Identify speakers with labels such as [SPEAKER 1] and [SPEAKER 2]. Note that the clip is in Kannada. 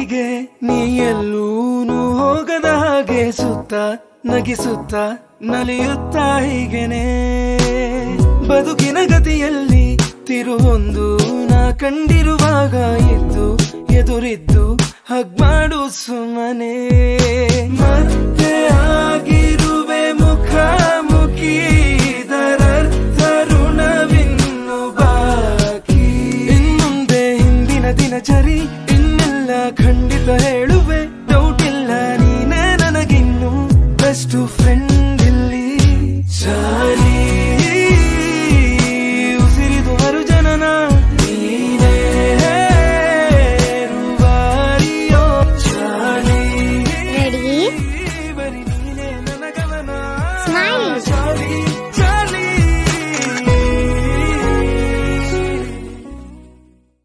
[SPEAKER 1] ಹೀಗೆ ನೀ ಎಲ್ಲೂನು ಹೋಗದ ಹಾಗೆ ಸುತ್ತ ನಗಿಸುತ್ತ ನಲಿಯುತ್ತಾ ಹೀಗೆನೆ ಬದುಕಿನ ಗತಿಯಲ್ಲಿ ತಿರುವೊಂದು ನಾ ಕಂಡಿರುವಾಗ ಇದ್ದು ಎದುರಿದ್ದು ಹಗ್ ಮಾಡು ಸುಮ್ಮನೆ ಮತ್ತೆ ಆಗಿರುವೆ ಮುಖಾಮುಖಿ ಇದರರ್ಥ ಋಣವಿನ್ನು ಬಾಕಿ ಇನ್ನುಂದೆ ಹಿಂದಿನ ದಿನಚರಿ ಇನ್ನೆಲ್ಲ ಖಂಡಿತ ಹೇಳುವೆ ಡೌಟ್ ಇಲ್ಲ ನೀನೇ ನನಗಿನ್ನು ಬೆಸ್ಟ್ ಫ್ರೆಂಡ್